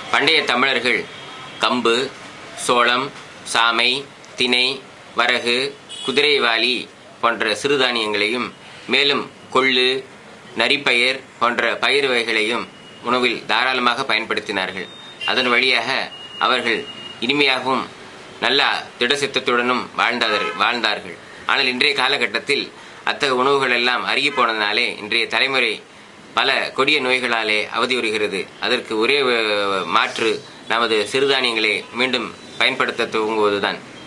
பண்டைய தமிழர்கள் கம்பு சோளம் சாமை தினை வரகு குதிரைவாலி போன்ற சிறுதானியங்களையும் மேலும் கொள்ளு நரிப்பயிர் போன்ற பயிர் வகைகளையும் உணவில் தாராளமாக பயன்படுத்தினார்கள் அதன் வழியாக அவர்கள் இனிமையாகவும் நல்ல திடசித்தத்துடனும் வாழ்ந்தார்கள் வாழ்ந்தார்கள் ஆனால் இன்றைய காலகட்டத்தில் அத்தகைய உணவுகள் எல்லாம் அருகி போனதினாலே இன்றைய தலைமுறை பல கொடிய நோய்களாலே அவதியுறுகிறது அதற்கு ஒரே அஹ், மாற்று நமது சிறுதானியங்களை மீண்டும் பயன்படுத்த துவங்குவதுதான்